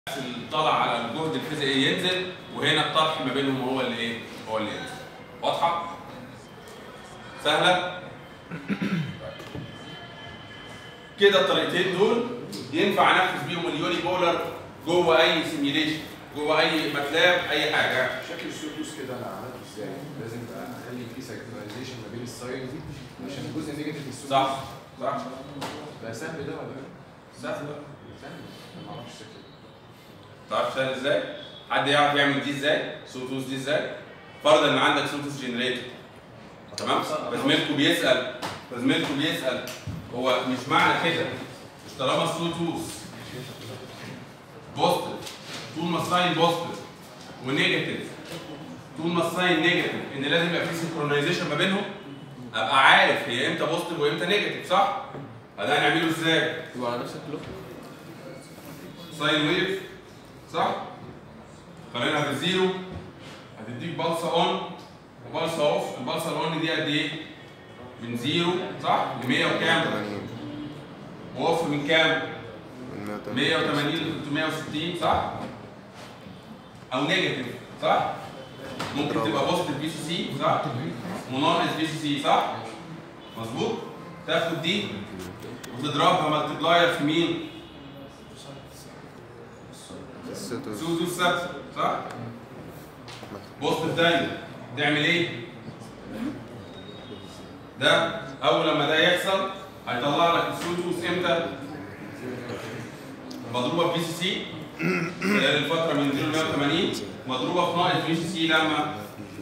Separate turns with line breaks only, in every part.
طلع على الجهد الفيزيائي ينزل وهنا الطرح ما بينهم هو اللي ايه؟ هو اللي ينزل. واضحه؟ سهله؟ كده الطريقتين دول ينفع انفذ بيهم اليوني بولر جوه اي سيميليشن جوه اي ماتلاب اي حاجه
شكل السودوس كده انا عملته ازاي؟ لازم بقى اخلي في سيكتورايزيشن ما بين الساين دي عشان الجزء النيجاتيف السودوس
صح صح
بقى سهل ده ولا ايه؟
سهل
سهل انا ما اعرفش الشكل
تعرف سهل ازاي؟ حد يعرف يعمل دي ازاي؟ سوتوس دي ازاي؟ فرضا ان عندك سوتوس جنريتور تمام؟ فزميلكم بيسال فزميلكم بيسال هو مش معنى كده مش طالما السوتوس بوزيتيف طول ما الساين بوزيتيف ونيجاتيف طول ما الساين نيجاتيف ان لازم يبقى في سنكرونايزيشن ما بينهم ابقى عارف هي امتى بوزيتيف وامتى نيجاتيف صح؟ فده هنعمله ازاي؟
يبقى على نفس الكلوك
ساين ويف صح؟ قارنها بالزيرو هتديك بلصه اون وبلصه اوف البلصه الاون دي قد ايه؟ من زيرو صح؟ ل 100 وكام؟
80
واوف من كام؟
من
180 ل 360 صح؟ او نيجاتيف صح؟ ممكن تبقى بوزيتيف بي سي سي صح؟ وناقص بي سي سي صح؟ مظبوط؟ تاخد دي وتضربها مالتبلاير في مين؟
السوتوس
سودو السبت صح؟ بوزيتيف تاني تعمل ايه؟ ده اول لما ده يحصل هيطلع لك السودوس امتى؟ مضروبه في بي سي سي خلال الفتره من 0 ل 180 مضروبه في ناقص بي سي سي لما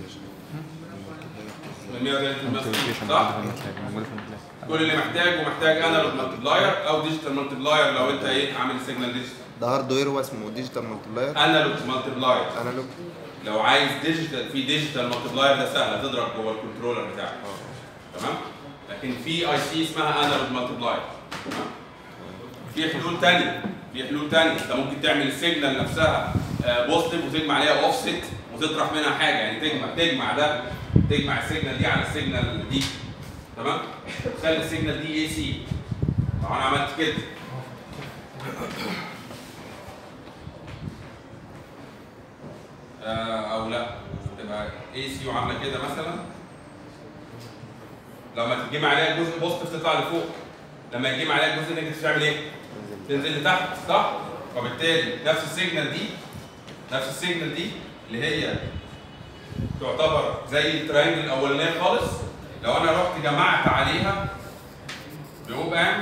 من 180 ل 160 صح؟ كل اللي محتاجه محتاج انالوج مالتبلاير او ديجيتال مالتبلاير لو انت ايه عامل سيجنال ديجيتال
ده هاردوير هو اسمه ديجيتال مالتبلاير
انالوج مالتبلاير
انالوج
لو عايز ديجيتال في ديجيتال مالتبلاير ده سهل هتضرب جوه الكنترولر بتاعك تمام لكن في اي سي اسمها انالوج مالتبلاير تمام في حلول ثانيه في حلول ثانيه انت ممكن تعمل السيجنال نفسها بوزيتيف وتجمع عليها اوفست وتطرح منها حاجه يعني تجمع تجمع ده تجمع السيجنال دي على السيجنال دي تمام تخلي السيجنال دي اي سي لو انا عملت كده آه، او لا تبقى اي سي وعامله كده مثلا لما تجمع عليها الجزء بوزيتيف تطلع لفوق لما يجمع عليها الجزء نيجاتيف تعمل ايه؟ تنزل لتحت صح؟ فبالتالي نفس السيجنال دي نفس السيجنال دي اللي هي تعتبر زي التراينجل الاولانيه خالص لو انا رحت جمعت عليها بأوب ام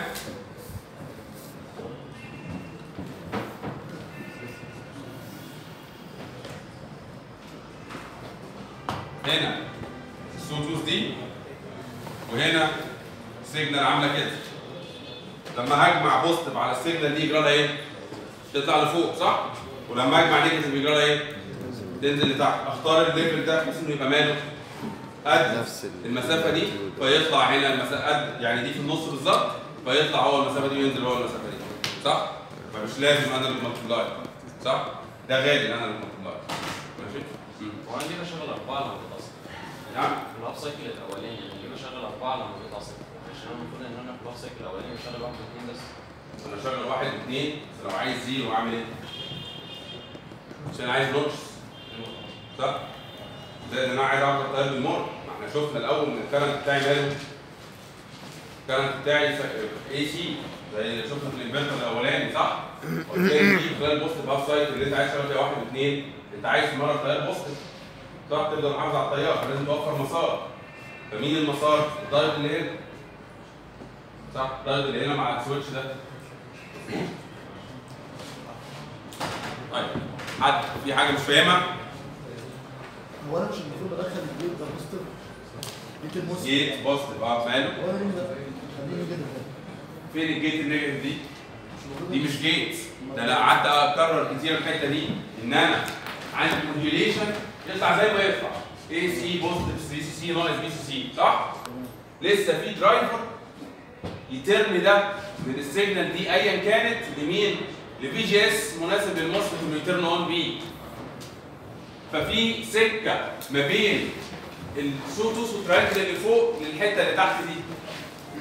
هنا السوتوس دي وهنا سيجنال عامله كده لما هجمع بوزيتيف على السيجنال دي يجرى لها ايه؟ تطلع لفوق صح؟ ولما اجمع نيجاتيف يجرى لها ايه؟ تنزل لتحت اختار الليفل ده بحيث انه يبقى ماله قد
نفس ال-
المسافه دي فيطلع هنا المسافه قد يعني دي في النص بالظبط فيطلع هو المسافه دي وينزل هو المسافه دي صح؟ فمش لازم انا الملتبلاير صح؟ ده غالي انا الملتبلاير ماشي؟ مم.
وانا ليه بشغل اربعه لما بتأثر؟
نعم
في الهاف سايكل الاولاني يعني ليه بشغل اربعه لما بتأثر؟ عشان انا المفروض ان انا في الهاف سايكل الاولاني بشغل واحد واثنين بس
انا شغل واحد اثنين بس لو عايز زيرو اعمل ايه؟ عشان عايز نقص صح؟ زي ان انا عايز اعرف التيار بالمر ما احنا شفنا الاول ان الكرنت بتاعي ماله الكرنت بتاعي اي سي زي اللي شفنا في الانفرتر الاولاني صح؟ وبالتالي في خلال بوست باف سايت اللي انت عايز تشتغل فيها واحد واثنين انت عايز تمرر تيار بوستيف صح تقدر تحافظ على التيار فلازم توفر مسار فمين المسار؟ الدايت اللي هنا صح؟ الدايت اللي هنا مع السويتش ده طيب حد في حاجه مش فاهمها؟
هو انا مش المفروض ادخل الجيت ده بوستر جيت الموست
جيت بوزيتيف اه ماله
هو انا ليه خليني كده
فين الجيت النيجاتيف دي؟
مش المفروض
دي مش جيت ده لا قعدت اكرر كتير الحته دي ان انا عندي موديوليشن يطلع زي ما يطلع اي سي بوزيتيف بي سي سي ناقص بي سي سي صح؟ لسه في درايفر يترم ده من السيجنال دي ايا كانت لمين؟ لفي جي اس مناسب للمصرف انه يترن اون بي ففي سكه ما بين السوتوس والتراينجل اللي فوق للحته اللي تحت دي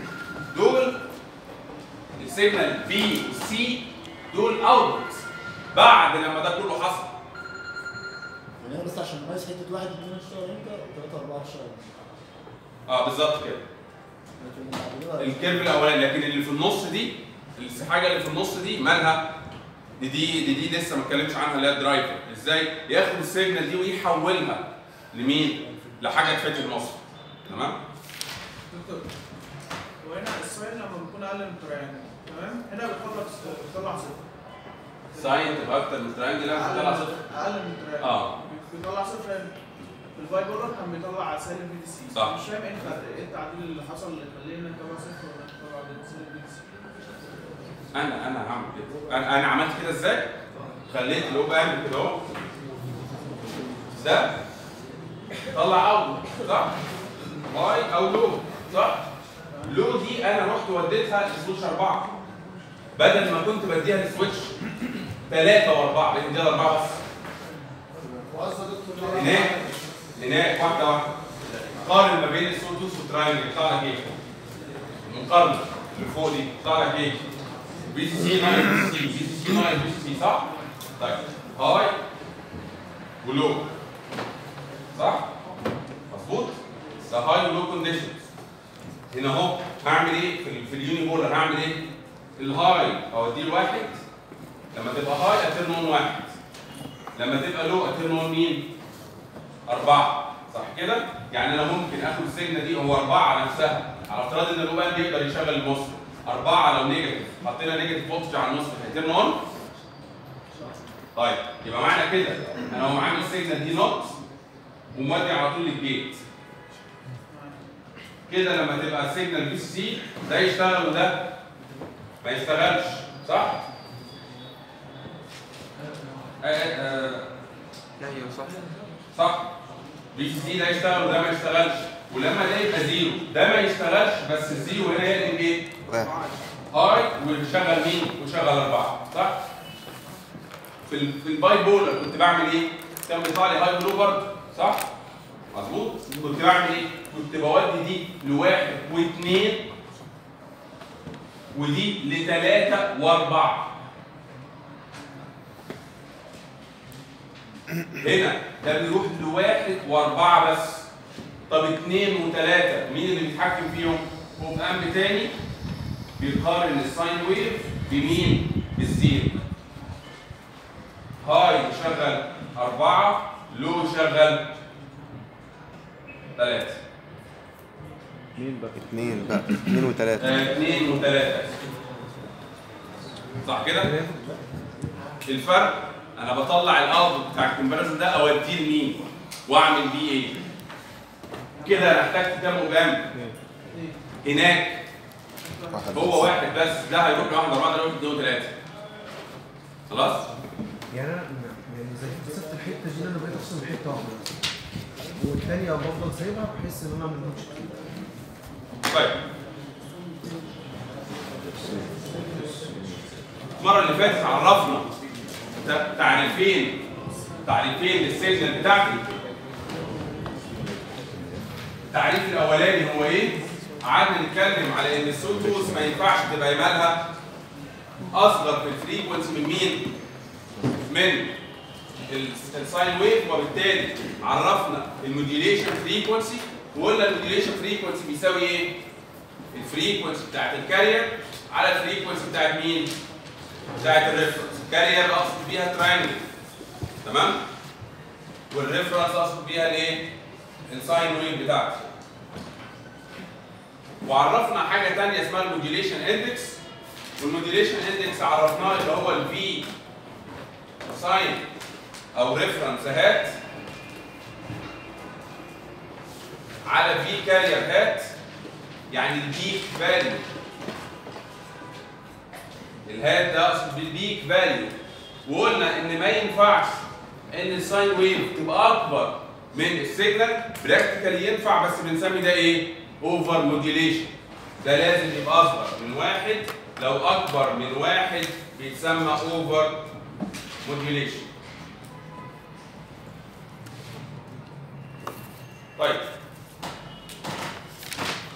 دول السيجنال بي والسي دول اوتبوت بعد لما ده كله حصل
يعني انا بس عشان نميز حته واحد اثنين اشتغل امتى وثلاثه اربعه اشتغل امتى
اه بالظبط كده
لكن بعد كده
الكيرف الاولاني لكن اللي في النص دي الحاجه اللي في النص دي مالها دي دي دي, دي لسه ما اتكلمتش عنها اللي هي الدرايفر ازاي ياخد السيجنال دي ويحولها لمين لحاجه تفتح مصر تمام
دكتور وهنا الساين لما بيكون اقل من تريانجل تمام هنا بيخلص بيطلع صفر
ساين تبقى اكتر من تريانجل لازم
اقل
تطلع
من-
صفر
اقل من تريانجل
اه
بيطلع صفر هنا الفايبرر كان بيطلع سالب في دي سي
صح.
مش فاهم ايه الفرق ايه التعديل اللي حصل اللي خلينا نطلع صفر ولا نطلع سالب في دي سي
انا انا هعمل كده انا انا عملت كده ازاي خليت الاوب امب كده اهو ده طلع اوت صح هاي او لو صح لو دي انا رحت وديتها لسويتش اربعه بدل ما كنت بديها لسويتش ثلاثه واربعه لان دي اربعه بس
وقصد دكتور
هناك هناك واحده واحده قارن ما بين السوتوس والتراينجل يطلع لك ايه؟ المقارنه اللي فوق دي يطلع لك ايه؟ بي سي سي ناقص بي سي سي بي سي سي ناقص بي سي سي صح؟ طيب هاي ولو صح؟ مظبوط؟ ده هاي ولو كونديشنز هنا اهو هعمل ايه في, ال- في اليوني بولر هعمل ايه؟ الهاي اوديه لواحد لما تبقى هاي اترن اون واحد لما تبقى لو اترن اون مين؟ أربعة صح كده؟ يعني أنا ممكن آخد السجنة دي هو أربعة على نفسها على افتراض إن اللو باند يقدر يشغل المصر أربعة لو نيجاتيف حطينا نيجاتيف فولتج على المصر هيترن أون طيب يبقى معنى كده أنا هو عامل السجنة دي نوت ومودي على طول للجيت كده لما تبقى السيجنال بي سي ده يشتغل وده ما يشتغلش صح؟ آه آه
ايوه صح
صح بي سي سي ده يشتغل وده ما يشتغلش ولما ده يبقى زيرو ده ما يشتغلش بس الزيرو هنا يقلب ايه؟
واحد
هاي ويشغل مين؟ ويشغل اربعه صح؟ في ال في الباي بولر كنت بعمل ايه؟ كان بيطلع لي هاي ولو برضه صح؟ مظبوط؟ كنت بعمل ايه؟ كنت بودي دي لواحد واثنين ودي لثلاثه واربعه هنا ده بيروح لواحد واربعه بس طب اثنين وثلاثه مين اللي بيتحكم فيهم؟ هو امب تاني بيقارن الساين ويف بمين؟ بالزيرو هاي شغل أربعة لو شغل ثلاثة
اثنين بقى اثنين وثلاثة
آه، اثنين وثلاثة صح كده؟ الفرق أنا بطلع الأوت بتاع الكومباريزون ده أوديه لمين؟ وأعمل بيه إيه؟ كده أنا احتجت كام وكام؟ هناك
واحد
هو واحد بس ده هيروح لواحد أربعة ده هيروح اثنين وثلاثة خلاص؟
يعني انا يعني زي مسكت الحته دي انا بقيت افصل حته واحده بس والتانيه بفضل سايبها بحيث ان انا ما اعملش
طيب المرة اللي فاتت عرفنا ت- تعريفين تعريفين للسيجنال بتاعتي التعريف الأولاني هو إيه؟ قعدنا نتكلم على إن السوتوس ما ينفعش تبقى مالها أصغر في الفريكونسي من مين؟ من ال- الساين ويف وبالتالي عرفنا الموديوليشن فريكونسي وقلنا الموديوليشن فريكونسي بيساوي ايه؟ الفريكونسي بتاعت الكارير على الفريكونسي بتاعت مين؟ بتاعت الريفرنس الكارير اقصد بيها تراينجل تمام؟ والريفرنس اقصد بيها الايه؟ الساين ويف بتاعتي وعرفنا حاجه ثانيه اسمها الموديوليشن اندكس والموديوليشن اندكس عرفناه اللي هو الفي ساين او ريفرنس هات على في كارير هات يعني البيك فاليو الهات ده اقصد بالبيك فاليو وقلنا ان ما ينفعش ان الساين ويف تبقى اكبر من السيجنال براكتيكالي ينفع بس بنسمي ده ايه؟ اوفر موديوليشن ده لازم يبقى اصغر من واحد لو اكبر من واحد بيتسمى اوفر موديوليشن طيب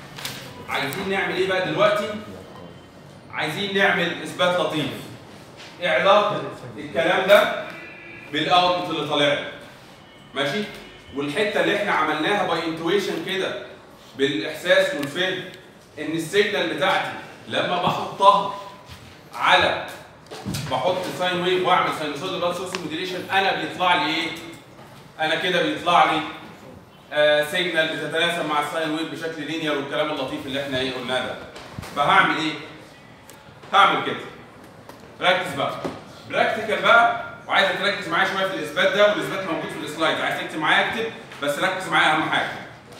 عايزين نعمل ايه بقى دلوقتي عايزين نعمل اثبات لطيف ايه علاقه الكلام ده بالاوتبوت اللي طالع لي ماشي والحته اللي احنا عملناها باي انتويشن كده بالاحساس والفهم ان السيجنال بتاعتي لما بحطها على بحط ساين ويف واعمل ساينوسويدال بلاد سورس موديليشن انا بيطلع لي ايه؟ انا كده بيطلع لي آه سيجنال بتتناسب مع الساين ويف بشكل لينير والكلام اللطيف اللي احنا ايه قلناه ده. فهعمل ايه؟ هعمل كده. ركز بقى. براكتيكال بقى وعايزك تركز معايا شويه في الاثبات ده والاثبات موجود في السلايد عايز تكتب معايا اكتب بس ركز معايا اهم حاجه.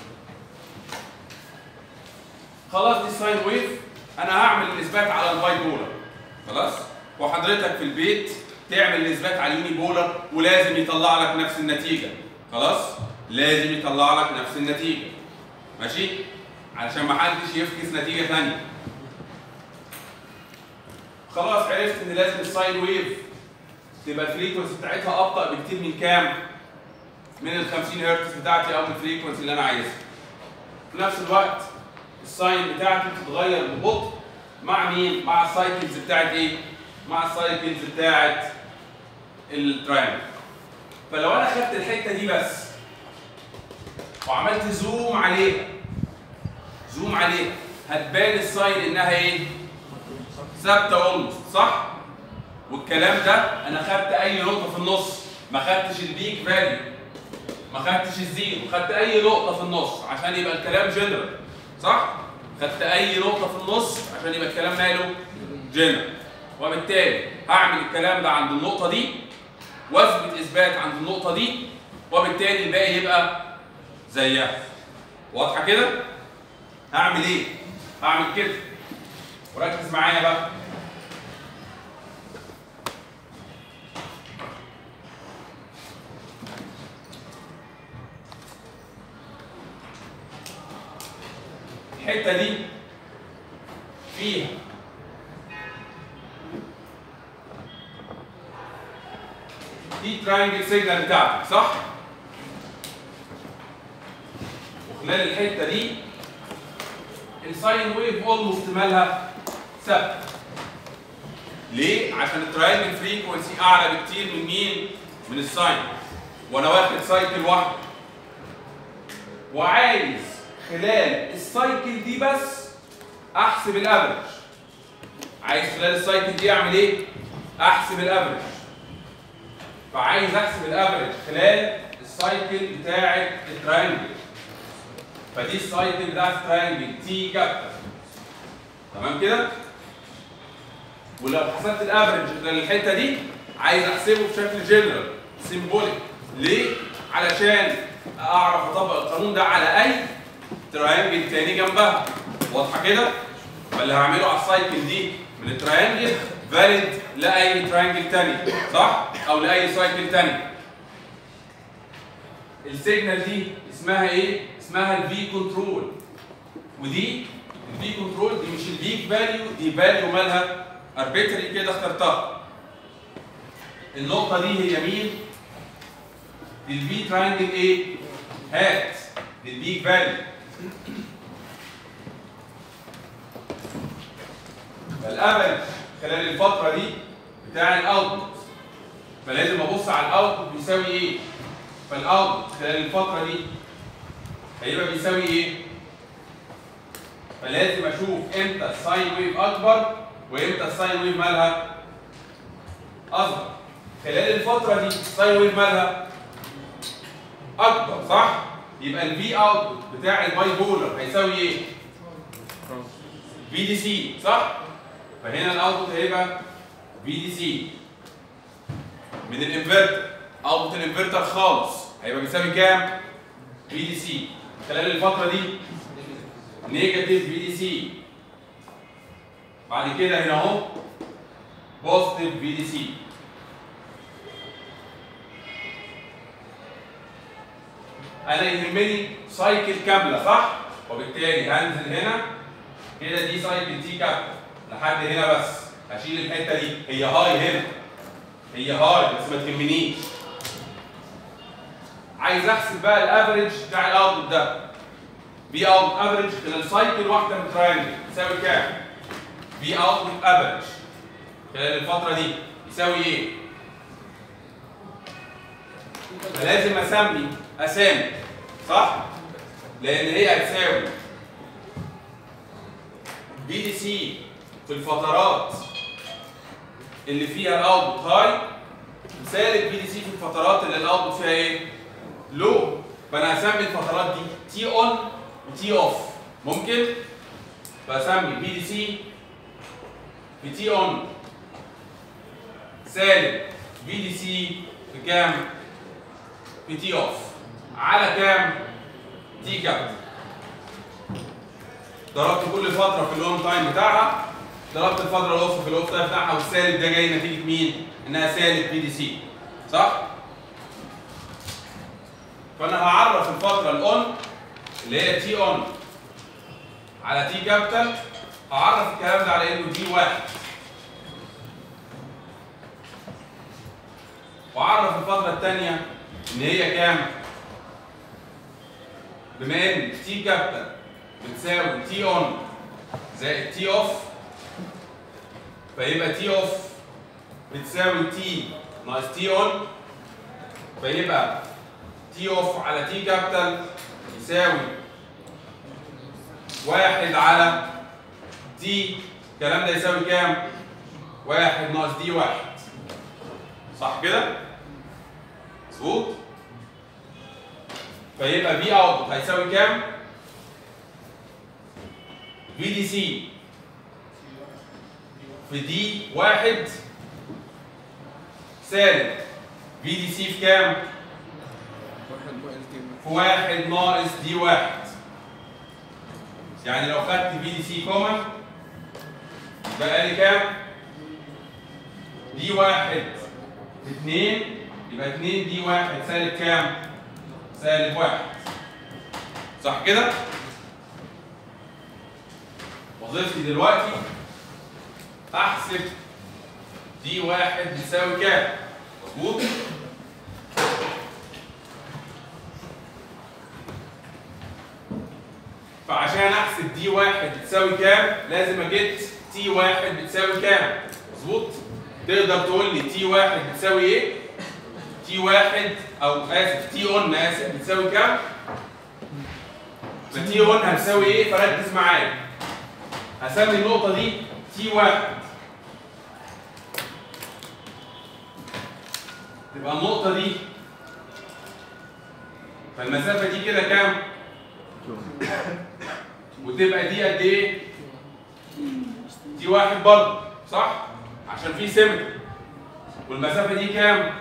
خلاص دي الساين ويف انا هعمل الاثبات على الباي بولر خلاص وحضرتك في البيت تعمل الاثبات على اليوني بولر ولازم يطلع لك نفس النتيجه خلاص لازم يطلع لك نفس النتيجه ماشي علشان ما حدش يفكس نتيجه ثانيه خلاص عرفت ان لازم الساين ويف تبقى الفريكونسي بتاعتها ابطا بكتير من كام من ال 50 هرتز بتاعتي او الفريكونسي اللي انا عايزها في نفس الوقت الساين بتاعتي بتتغير ببطء مع مين؟ مع السايكلز بتاعت ايه؟ مع السايكلز بتاعت التراينجل. فلو انا خدت الحته دي بس وعملت زوم عليها زوم عليها هتبان الساين انها ايه؟ ثابته اولموست صح؟ والكلام ده انا خدت اي نقطه في النص ما خدتش البيك فاليو ما خدتش الزيرو خدت اي نقطه في النص عشان يبقى الكلام جنرال صح؟ خدت اي نقطه في النص عشان يبقى الكلام ماله جنرال وبالتالي هعمل الكلام ده عند النقطه دي واثبت اثبات عند النقطه دي وبالتالي الباقي يبقى زيها واضحه كده هعمل ايه هعمل كده وركز معايا بقى الحته دي فيها دي تراينجل سيجنال بتاعتك صح؟ وخلال الحته دي الساين ويف اولموست مالها ثابته ليه؟ عشان التراينجل فريكونسي اعلى بكتير من مين؟ من الساين وانا واخد سايكل واحده وعايز خلال السايكل دي بس احسب الافرج عايز خلال السايكل دي اعمل ايه احسب الافرج فعايز احسب الافرج خلال السايكل بتاعه التراينجل فدي السايكل بتاعه التراينجل تي كابتر تمام كده ولو حسبت الافرج خلال الحته دي عايز احسبه بشكل جنرال سيمبوليك ليه علشان اعرف اطبق القانون ده على اي تراينجل تاني جنبها واضحه كده فاللي هعمله على السايكل دي من التراينجل فاليد لاي تراينجل تاني صح او لاي سايكل تاني السيجنال دي اسمها ايه اسمها الفي كنترول ودي الفي كنترول دي مش البيك فاليو دي فاليو مالها اربيتري كده اخترتها النقطه دي هي مين الفي تراينجل ايه هات البيك فاليو فالافرج خلال الفتره دي بتاع الاوتبوت فلازم ابص على الاوتبوت بيساوي ايه فالاوتبوت خلال الفتره دي هيبقى بيساوي ايه فلازم اشوف امتى الساين ويف اكبر وامتى الساين ويف مالها اصغر خلال الفتره دي الساين ويف مالها اكبر صح يبقى الفي اوتبوت بتاع الباي بولر هيساوي ايه في دي سي صح فهنا الاوتبوت هيبقى في دي سي من الانفرتر اوتبوت الانفرتر خالص هيبقى بيساوي كام في دي سي خلال الفتره دي نيجاتيف في دي سي بعد كده هنا اهو بوزيتيف في دي سي انا يهمني سايكل كامله صح وبالتالي هنزل هنا كده دي سايكل تي كابتر لحد هنا بس هشيل الحته دي هي هاي هنا هي هاي بس ما تهمنيش عايز احسب بقى الافريج بتاع الاوتبوت ده في اوت افريج خلال سايكل واحده من تراينجل يساوي كام؟ في اوتبوت افريج خلال الفتره دي يساوي ايه فلازم اسمي اسامي صح لان هي هتساوي بي دي سي في الفترات اللي فيها الاوتبوت هاي سالب بي دي سي في الفترات اللي الاوتبوت فيها ايه لو فانا هسمي الفترات دي تي اون وتي اوف ممكن فاسمي بي دي سي في تي اون سالب بي دي سي في كام في تي اوف على كام تي كابيتال ضربت كل فتره في الاون تايم بتاعها ضربت الفتره الاخرى في الاوف تايم بتاعها والسالب ده جاي نتيجه مين انها سالب بي دي سي صح فانا هعرف الفتره الاون اللي هي تي اون على تي كابيتال هعرف الكلام ده على انه تي واحد وعرف الفترة الثانية إن هي كام؟ بما إن تي كابيتال بتساوي تي أون زائد تي أوف فيبقى تي أوف بتساوي تي ناقص تي أون فيبقى تي أوف على تي كابيتال يساوي واحد على تي الكلام ده يساوي كام؟ واحد ناقص دي واحد صح كده؟ مظبوط؟ فيبقى في اوت هيساوي كام؟ في دي سي في دي واحد سالب في دي سي في كام؟ في واحد ناقص دي واحد يعني لو خدت في دي سي كومن بقى لي كام؟ دي واحد اتنين يبقى اتنين دي واحد سالب كام؟ سالب واحد صح كده؟ وظيفتي دلوقتي احسب دي واحد بتساوي كام؟ مظبوط؟ فعشان احسب دي واحد بتساوي كام؟ لازم اجيت تي واحد بتساوي كام؟ مظبوط؟ تقدر تقول لي تي واحد بتساوي ايه؟ تي واحد او اسف تي اون اسف بتساوي كام؟ فتي اون هتساوي ايه؟ فركز معايا. هسمي النقطة دي تي واحد. تبقى النقطة دي فالمسافة دي كده كام؟ وتبقى دي قد ايه؟ دي واحد برضه صح؟ عشان في سمك والمسافة دي كام؟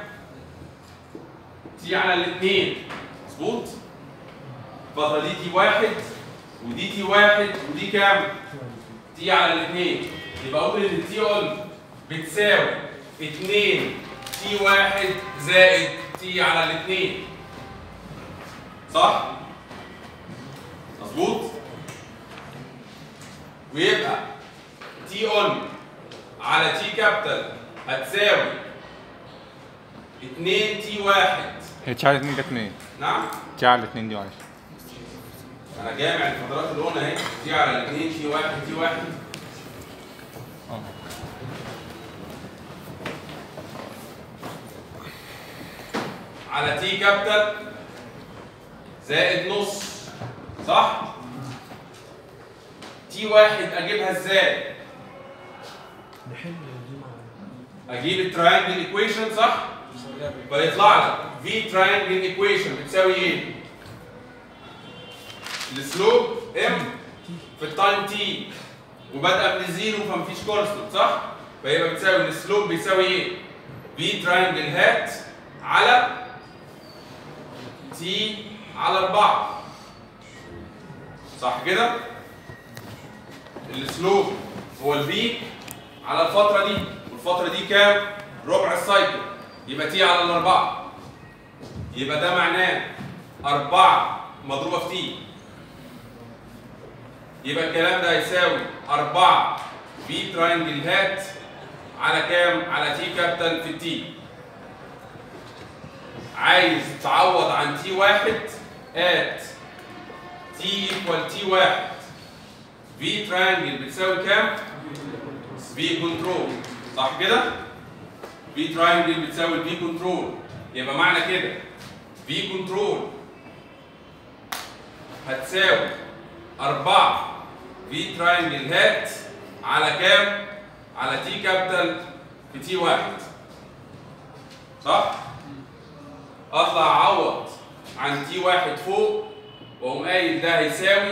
تي على الاثنين مظبوط؟ الفترة دي تي واحد ودي تي واحد ودي كام؟ تي على الاثنين يبقى اقول ان تي اون بتساوي 2 تي واحد زائد تي على الاثنين صح؟ مظبوط؟ ويبقى تي اون على تي كابيتال هتساوي 2 تي واحد
هي تي على اتنين جت منين؟
نعم
تي على اتنين دي معلش
انا جامع الفترات اللي قلنا اهي تي على الاثنين تي واحد تي واحد
اه
على تي كابيتال زائد نص صح؟ تي واحد اجيبها ازاي؟
نحل دي مع
اجيب التراينجل ايكويشن صح؟ فيطلع لك في تراينجل ايكويشن بتساوي ايه؟ السلوب ام في التايم تي وبادئه من الزيرو فمفيش كونستنت صح؟ فيبقى بتساوي السلوب بيساوي ايه؟ في تراينجل هات على تي على 4 صح كده؟ السلوب هو البي على الفترة دي والفترة دي كام؟ ربع السايكل يبقى تي على الأربعة يبقى ده معناه أربعة مضروبة في تي يبقى الكلام ده هيساوي أربعة في تراينجل هات على كام؟ على تي كابيتال في التي عايز تعوض عن تي واحد ات تي ايكوال تي واحد في تراينجل بتساوي كام؟ في كنترول صح كده؟ في تراينجل بتساوي الفي كنترول يبقى معنى كده في كنترول هتساوي 4 في تراينجل هات على كام؟ على تي كابيتال في تي واحد صح؟ اطلع اعوض عن تي واحد فوق واقوم قايل ده هيساوي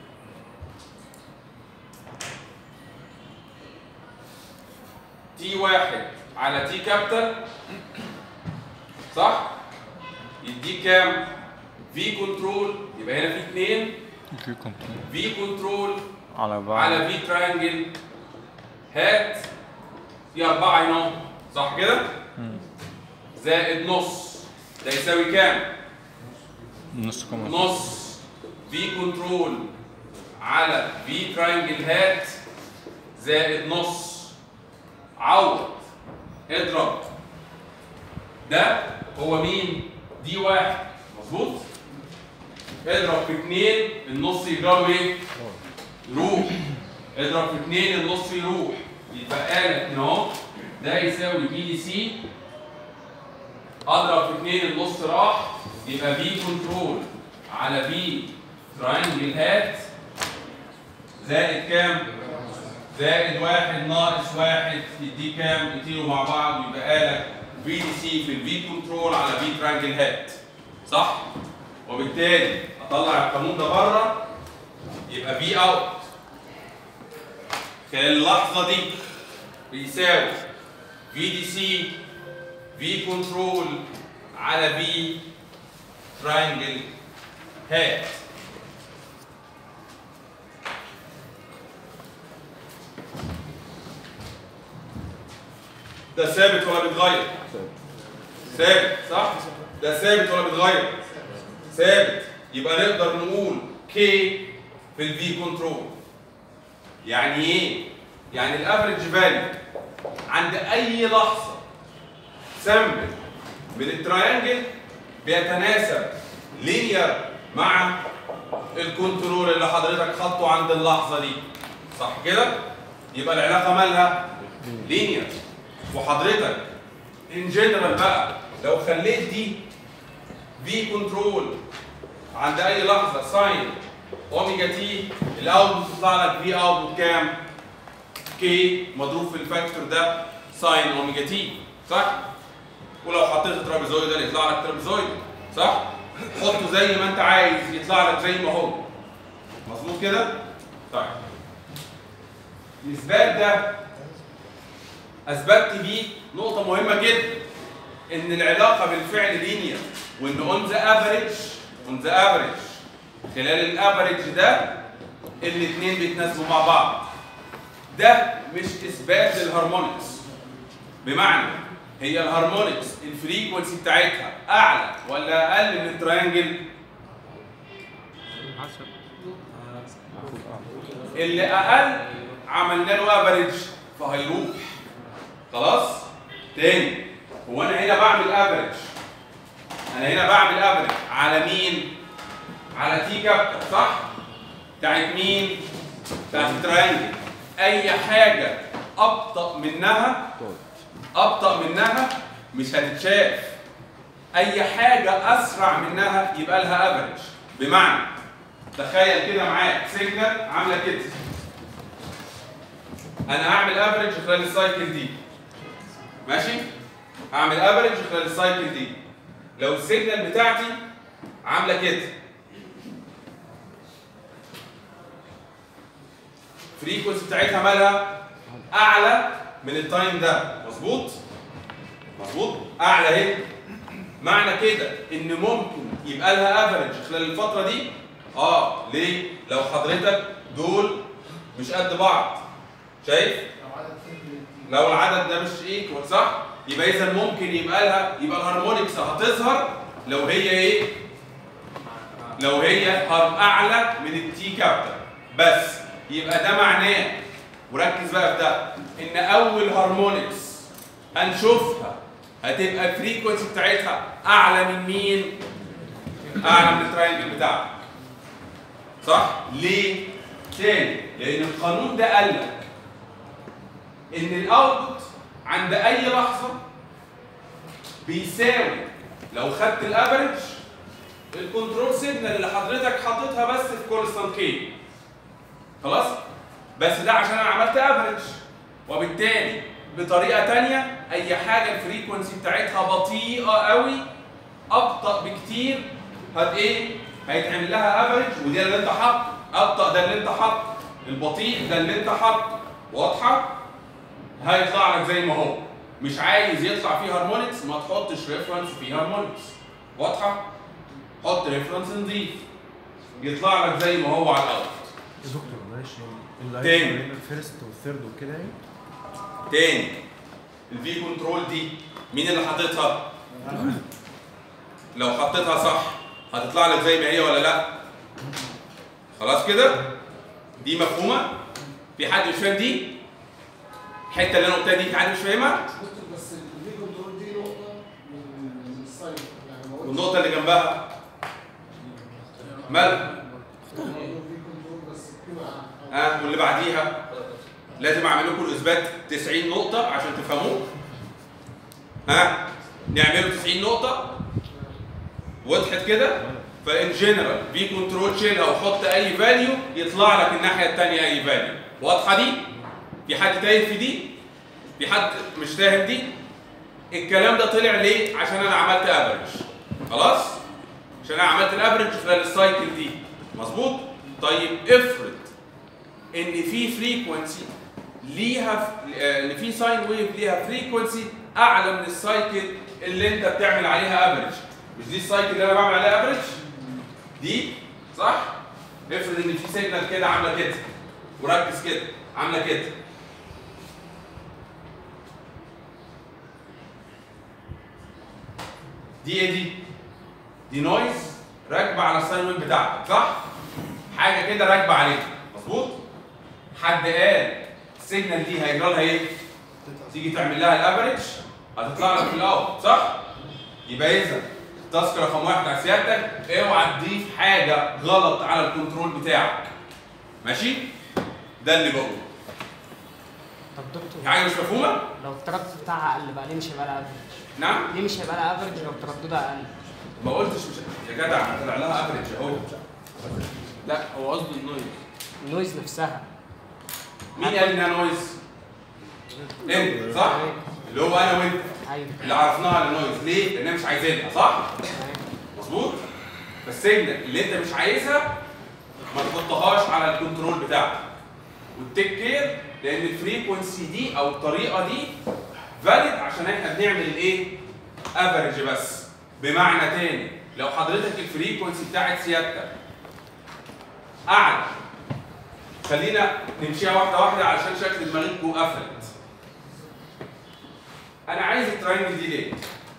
تي واحد على تي كابيتال صح؟ يديك كام؟ في كنترول يبقى هنا في اتنين
في كنترول
في كنترول
على بعض
على في تراينجل هات في أربعة هنا أهو. صح كده؟
مم.
زائد نص ده يساوي كام؟
نص كمان
نص في كنترول على في تراينجل هات زائد نص عوض اضرب ده هو مين؟ دي واحد مظبوط؟ اضرب في اتنين النص يجرى ايه؟ يروح اضرب في اتنين النص يروح يتبقى لك هنا اهو ده يساوي بي دي سي اضرب في اتنين النص راح يبقى بي كنترول على بي تراينجل هات زائد كام؟ زائد واحد ناقص واحد يديك كام؟ يطيروا مع بعض ويبقى لك في دي سي في الفي كنترول على في تراينجل هات صح؟ وبالتالي اطلع القانون ده بره يبقى في اوت خلال اللحظه دي بيساوي في دي سي في كنترول على في تراينجل هات ده ثابت ولا بيتغير؟ ثابت صح؟ ده ثابت ولا بيتغير؟ ثابت يبقى نقدر نقول كي في الفي كنترول يعني ايه؟ يعني الافريج فاليو عند اي لحظه سامبل من التراينجل بيتناسب لينير مع الكنترول اللي حضرتك حاطه عند اللحظه دي صح كده؟ يبقى العلاقه مالها لينير وحضرتك ان جنرال بقى لو خليت دي في كنترول عند اي لحظه ساين اوميجا تي الاوتبوت يطلع لك في اوتبوت كام؟ كي مضروب في الفاكتور ده ساين اوميجا تي صح؟ ولو حطيت ترابيزويدال يطلع لك ترابيزويدال صح؟ حطه زي ما انت عايز يطلع لك زي ما هو مظبوط كده؟ طيب الاثبات ده اثبتت بيه نقطه مهمه جدا ان العلاقه بالفعل لينير وان اون ذا افريج اون ذا افريج خلال الافريج ده الاثنين بيتناسبوا مع بعض ده مش اثبات للهارمونكس بمعنى هي الهارمونكس الفريكونسي بتاعتها اعلى ولا اقل من التريانجل اللي اقل عملنا له افريج فهيروح خلاص تاني هو انا هنا بعمل افريج انا هنا بعمل افريج على مين على تي كابتر صح بتاعت مين بتاعت التريانجل اي حاجه ابطا منها ابطا منها مش هتتشاف اي حاجه اسرع منها يبقى لها افريج بمعنى تخيل كده معاك سيجنال عامله كده انا هعمل افريج خلال السايكل دي ماشي هعمل افريج خلال السايكل دي لو السيجنال بتاعتي عامله كده فريكونسي بتاعتها مالها اعلى من التايم ده مظبوط مظبوط اعلى اهي معنى كده ان ممكن يبقى لها افريج خلال الفتره دي اه ليه لو حضرتك دول مش قد بعض شايف لو العدد ده مش ايكوال صح يبقى اذا ممكن يبقى لها يبقى الهارمونكس هتظهر لو هي ايه لو هي هارم اعلى من التي كابتر بس يبقى ده معناه وركز بقى في ده ان اول هارمونكس هنشوفها هتبقى الفريكونسي بتاعتها اعلى من مين اعلى من التراينجل بتاعك صح ليه تاني لان القانون ده قال لك ان الاوتبوت عند اي لحظه بيساوي لو خدت الافريج الكنترول سيجنال اللي حضرتك حاططها بس في كونستانت كي خلاص بس ده عشان انا عملت افريج وبالتالي بطريقه تانية اي حاجه الفريكونسي بتاعتها بطيئه قوي ابطا بكتير هت ايه هيتعمل لها افريج ودي اللي انت حاطه ابطا ده اللي انت حاطه البطيء ده اللي انت حاطه واضحه هيطلع لك زي ما هو مش عايز يطلع فيه هارمونكس ما تحطش ريفرنس فيه هارمونكس واضحه حط ريفرنس نضيف يطلع لك زي ما هو على الاول
يا دكتور معلش يعني
تاني.
اللايف الفيرست والثيرد وكده يعني
تاني الفي كنترول دي مين اللي حاططها؟ لو حطيتها صح هتطلع لك زي ما هي ولا لا؟ خلاص كده؟ دي مفهومة؟ في حد مش فاهم دي؟ الحتة اللي أنا قلتها دي في حد مش فاهمها؟
دكتور بس الفي كنترول دي نقطه من من السايد يعني ما قلتش
والنقطة اللي جنبها مالها؟
في كنترول بس قيمه أعلى.
ها واللي بعديها لازم اعمل لكم الاثبات 90 نقطة عشان تفهموه ها نعمله 90 نقطة وضحت كده فان جنرال في كنترول شيلها وحط اي فاليو يطلع لك الناحية الثانية اي فاليو واضحة دي؟ في حد تايه في دي؟ في حد مش فاهم دي؟ الكلام ده طلع ليه؟ عشان انا عملت افريج خلاص؟ عشان انا عملت الافريج خلال السايكل دي مظبوط؟ طيب افرض ان في فريكونسي ليها آه، ان في ساين ويف ليها فريكونسي اعلى من السايكل اللي انت بتعمل عليها افريج مش دي السايكل اللي انا بعمل عليها افريج دي صح افرض ان في سيجنال كده عامله كده وركز كده عامله كده دي ايه دي دي نويز راكبه على الساين ويف بتاعتك صح حاجه كده راكبه عليها مظبوط حد قال السيجنال دي هيجرى لها ايه تيجي تعمل لها الافريج هتطلع لك في الاول صح يبقى اذا التاسك رقم واحد على سيادتك اوعى تضيف حاجه غلط على الكنترول بتاعك ماشي ده اللي بقوله
طب دكتور
في حاجه مش مفهومه
لو التردد بتاعها اقل بقى ليه مش هيبقى لها افريج؟
نعم
ليه مش هيبقى لها افريج لو ترددها اقل؟
ما قلتش مش يا جدع طلع لها افريج اهو لا هو قصده النويز
النويز نفسها
مين قال انها نويز؟ انت صح؟ اللي هو انا وانت
ايوه
اللي عرفناها للنويز ليه؟ لانها مش عايزينها صح؟ مظبوط؟ فالسيجنال اللي انت مش عايزها ما تحطهاش على الكنترول بتاعك وتيك كير لان الفريكونسي دي او الطريقه دي فاليد عشان احنا بنعمل الايه؟ افريج بس بمعنى تاني لو حضرتك الفريكونسي بتاعت سيادتك اعلى خلينا نمشيها واحده واحده علشان شكل دماغكم قفلت انا عايز التراينجل دي ليه؟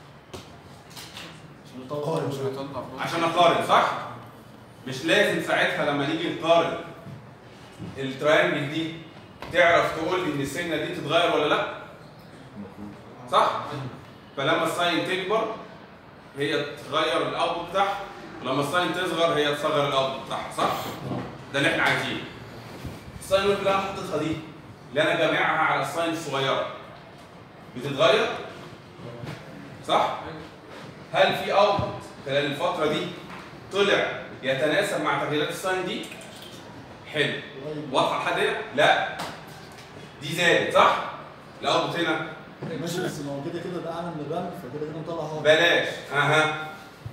عشان اقارن صح؟ مش لازم ساعتها لما نيجي نقارن التراينجل دي تعرف تقول لي ان السيجنال دي تتغير ولا لا؟ صح؟ فلما الساين تكبر هي تغير الاوتبوت بتاعها ولما الساين تصغر هي تصغر الاوتبوت بتاعها صح؟ ده اللي احنا عايزينه. الساين ويف اللي انا حاططها دي اللي انا جامعها على الساين الصغيره بتتغير؟ صح؟ هل في اوتبوت خلال الفتره دي طلع يتناسب مع تغييرات الساين دي؟ حلو واضحه لحد هنا؟ لا دي زادت صح؟ الاوتبوت هنا
ماشي بس ما هو كده كده ده اعلى من الرمل فكده كده مطلع هو
بلاش اها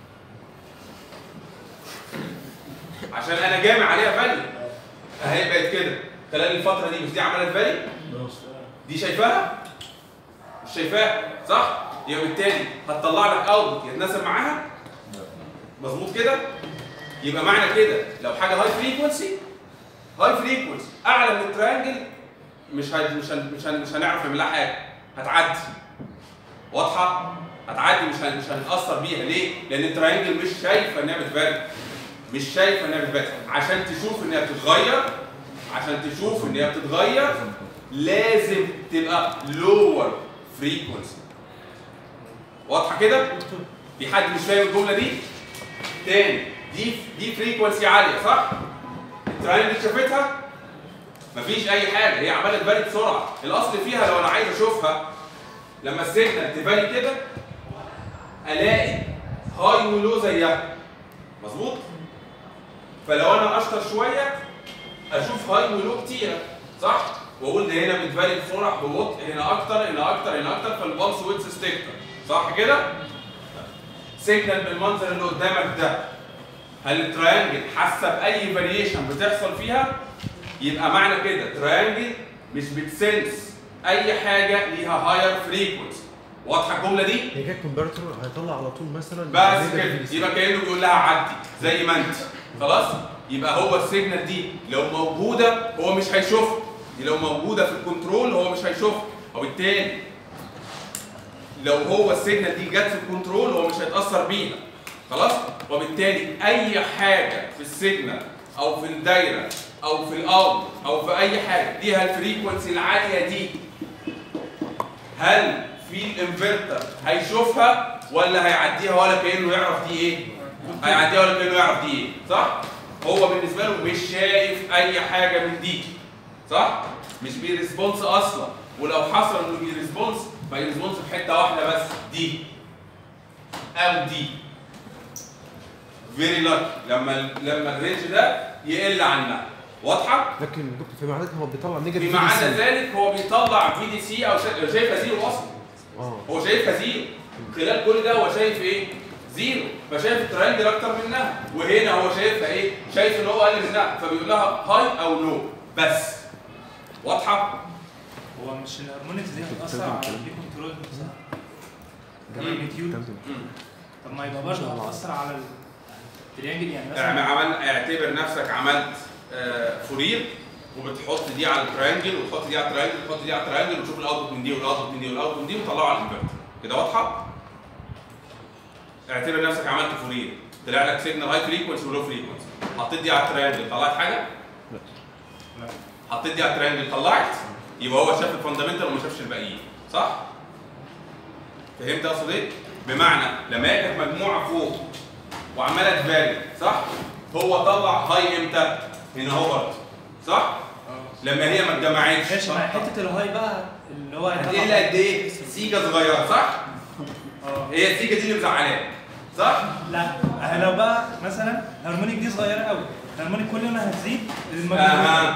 عشان انا جامع عليها فاليو اهي بقت كده خلال الفتره دي مش دي عملت فاليو دي شايفاها مش شايفاها صح يبقى بالتالي هتطلع لك اوتبوت يتناسب معاها مظبوط كده يبقى معنى كده لو حاجه هاي فريكونسي هاي فريكونسي اعلى من التريانجل مش هن مش هن مش, هن مش هنعرف نعمل لها حاجه هتعدي واضحه هتعدي مش هن مش هنتاثر بيها ليه لان التريانجل مش شايفه انها بتفارق مش شايفه انها بتفارق عشان تشوف انها بتتغير عشان تشوف ان هي بتتغير لازم تبقى لور فريكونسي واضحه كده في حد مش فاهم الجمله دي تاني دي دي فريكونسي عاليه صح التراينجل شافتها مفيش اي حاجه هي عماله تبالي بسرعه الاصل فيها لو انا عايز اشوفها لما السيجنال تبالي كده الاقي هاي ولو زيها مظبوط فلو انا اشطر شويه اشوف هاي ولو كتيره صح واقول ده هنا بتفالي بسرعه ببطء هنا اكتر هنا اكتر هنا اكتر فالبلس ويتس ستيكتر صح كده سيجنال بالمنظر اللي قدامك ده هل التريانجل حاسه باي فاريشن بتحصل فيها يبقى معنى كده تريانجل مش بتسنس اي حاجه ليها هاير فريكونسي واضحه الجمله دي
هي كده الكونفرتر هيطلع على طول مثلا
بس
negative
كده
VDC.
يبقى كانه بيقول لها عدي زي ما انت خلاص يبقى هو السيجنال دي لو موجوده هو مش هيشوفها دي لو موجوده في الكنترول هو مش هيشوفها وبالتالي لو هو السيجنال دي جت في الكنترول هو مش هيتاثر بيها خلاص وبالتالي اي حاجه في السيجنال او في الدايره او في الاوت او في اي حاجه ليها الفريكونسي العاليه دي هل في الانفرتر هيشوفها ولا هيعديها ولا كانه يعرف دي ايه؟ هيعديها ولا كانه يعرف دي ايه؟ صح؟ هو بالنسبه له مش شايف اي حاجه من دي صح؟ مش بيرسبونس اصلا ولو حصل انه بيرسبونس فيرسبونس في حته واحده بس دي او دي فيري لاكي لما لما الرينج ده يقل عنها واضحه؟
لكن دكتور في معناتها هو بيطلع نيجاتيف
بمعنى
VDC.
ذلك هو بيطلع في دي سي او شا- شايفها زيرو اصلا
اه
هو شايفها زيرو خلال كل ده هو شايف ايه؟ زيرو فشايف الترينجل اكتر منها وهنا هو شايفها ايه؟ شايف ان هو اقل منها فبيقول لها هاي او لو بس واضحه؟
هو مش الهارمونكس دي هتأثر على البي كنترول نفسها الماجنتيود
مم.
طب ما يبقى برضه هتأثر على التريانجل يعني
يعني
مثلا
عمل اعتبر نفسك عملت آه، فورير وبتحط دي على الترينجل وتحط دي على الترينجل وتحط دي على الترينجل وتشوف الاوتبوت من دي والاوتبوت من دي والاوتبوت من دي وتطلعه على الانفرتر كده واضحه؟ اعتبر نفسك عملت فورير طلع لك سيجنال هاي فريكونسي ولو فريكونسي حطيت دي على الترينجل طلعت حاجه؟
لا.
حطيت دي على الترينجل طلعت يبقى هو شاف الفاندامنتال وما شافش الباقيين صح؟ فهمت اقصد ايه؟ بمعنى لما هي كانت مجموعه فوق وعماله تفاري صح؟ هو طلع هاي امتى؟ هنا هو برضه صح؟ لما هي ما اتجمعتش
ماشي مع حته الهاي بقى اللي هو
هتقل قد ايه؟ سيجا صغيره صح؟
اه
هي السيجا دي اللي مزعلاك صح؟
لا أه لو بقى مثلا الهارمونيك دي صغيره قوي الهارمونيك كل ما هتزيد المجنون
اها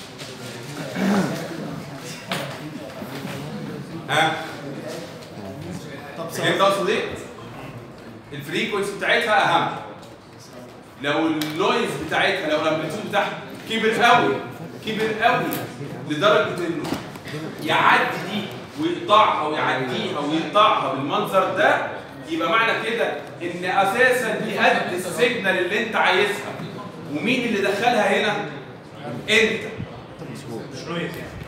ها
طب
فهمت اقصد ايه؟ الفريكونسي بتاعتها اهم لو النويز بتاعتها لو الامبليتيود بتاعها كبر قوي كبر قوي لدرجه انه يعدي دي ويقطعها ويعديها ويقطعها بالمنظر ده يبقى معنى كده ان اساسا دي قد السيجنال اللي انت عايزها ومين اللي دخلها هنا؟ انت
مش نويز يعني